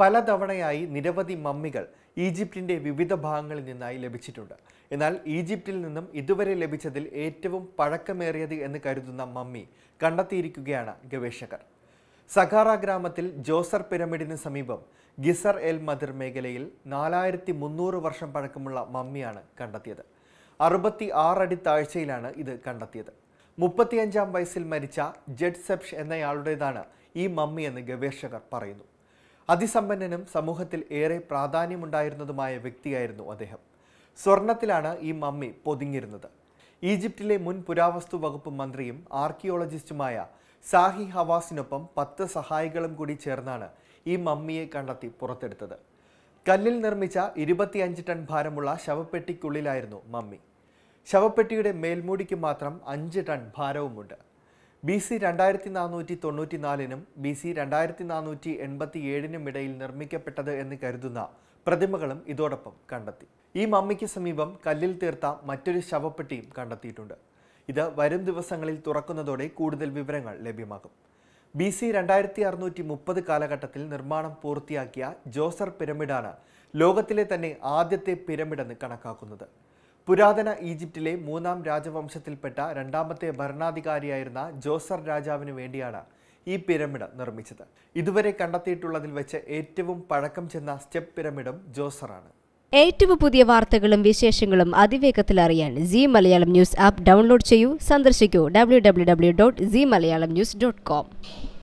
പലതവണയായി നിരവധി മമ്മികൾ ഈജിപ്തിന്റെ വിവിധ ഭാഗങ്ങളിൽ നിന്നായി ലഭിച്ചിട്ടുണ്ട് എന്നാൽ ഈജിപ്തിൽ നിന്നും ഇതുവരെ ലഭിച്ചതിൽ ഏറ്റവും പഴക്കമേറിയത് എന്ന് കരുതുന്ന മമ്മി കണ്ടെത്തിയിരിക്കുകയാണ് ഗവേഷകർ സഖാറ ഗ്രാമത്തിൽ ജോസർ പിരമിഡിന് സമീപം ഗിസർ എൽ മദിർ മേഖലയിൽ നാലായിരത്തി മുന്നൂറ് വർഷം പഴക്കമുള്ള മമ്മിയാണ് കണ്ടെത്തിയത് അറുപത്തി ആറടി താഴ്ചയിലാണ് ഇത് കണ്ടെത്തിയത് മുപ്പത്തിയഞ്ചാം വയസ്സിൽ മരിച്ച ജഡ് സെപ്ഷ് എന്നയാളുടേതാണ് ഈ മമ്മി എന്ന് ഗവേഷകർ പറയുന്നു അതിസമ്പന്നനും സമൂഹത്തിൽ ഏറെ പ്രാധാന്യമുണ്ടായിരുന്നതുമായ വ്യക്തിയായിരുന്നു അദ്ദേഹം സ്വർണത്തിലാണ് ഈ മമ്മി പൊതിഞ്ഞിരുന്നത് ഈജിപ്തിലെ മുൻ പുരാവസ്തു വകുപ്പ് മന്ത്രിയും ആർക്കിയോളജിസ്റ്റുമായ സാഹി ഹവാസിനൊപ്പം പത്ത് സഹായികളും കൂടി ചേർന്നാണ് ഈ മമ്മിയെ കണ്ടെത്തി പുറത്തെടുത്തത് കല്ലിൽ നിർമ്മിച്ച ഇരുപത്തിയഞ്ച് ടൺ ഭാരമുള്ള ശവപ്പെട്ടിക്കുള്ളിലായിരുന്നു മമ്മി ശവപ്പെട്ടിയുടെ മേൽമൂടിക്ക് മാത്രം അഞ്ച് ടൺ ഭാരവുമുണ്ട് ബി സി രണ്ടായിരത്തി നാനൂറ്റി തൊണ്ണൂറ്റി നാലിനും ബി സി രണ്ടായിരത്തി നാനൂറ്റി എൺപത്തി ഏഴിനും ഇടയിൽ നിർമ്മിക്കപ്പെട്ടത് എന്ന് കരുതുന്ന പ്രതിമകളും ഇതോടൊപ്പം കണ്ടെത്തി ഈ മമ്മിക്ക് സമീപം കല്ലിൽ തീർത്ത മറ്റൊരു ശവപ്പെട്ടിയും കണ്ടെത്തിയിട്ടുണ്ട് ഇത് വരും ദിവസങ്ങളിൽ തുറക്കുന്നതോടെ കൂടുതൽ വിവരങ്ങൾ ലഭ്യമാകും ബി സി രണ്ടായിരത്തി അറുന്നൂറ്റി മുപ്പത് കാലഘട്ടത്തിൽ നിർമ്മാണം പൂർത്തിയാക്കിയ ജോസർ പിരമിഡാണ് ലോകത്തിലെ തന്നെ ആദ്യത്തെ പിരമിഡെന്ന് കണക്കാക്കുന്നത് പുരാതന ഈജിപ്തിലെ മൂന്നാം രാജവംശത്തിൽപ്പെട്ട രണ്ടാമത്തെ ഭരണാധികാരിയായിരുന്ന ജോസർ രാജാവിന് വേണ്ടിയാണ് ഈ പിരമിഡ് നിർമ്മിച്ചത് ഇതുവരെ കണ്ടെത്തിയിട്ടുള്ളതിൽ വെച്ച് ഏറ്റവും പഴക്കം ചെന്ന സ്റ്റെപ്പ് പിരമിഡും ജോസറാണ് ഏറ്റവും പുതിയ വാർത്തകളും വിശേഷങ്ങളും അതിവേഗത്തിൽ അറിയാൻ C Malayalam news app download ചെയ്യൂ സന്ദർശിക്കൂ W W W dot C Malayalam news dot com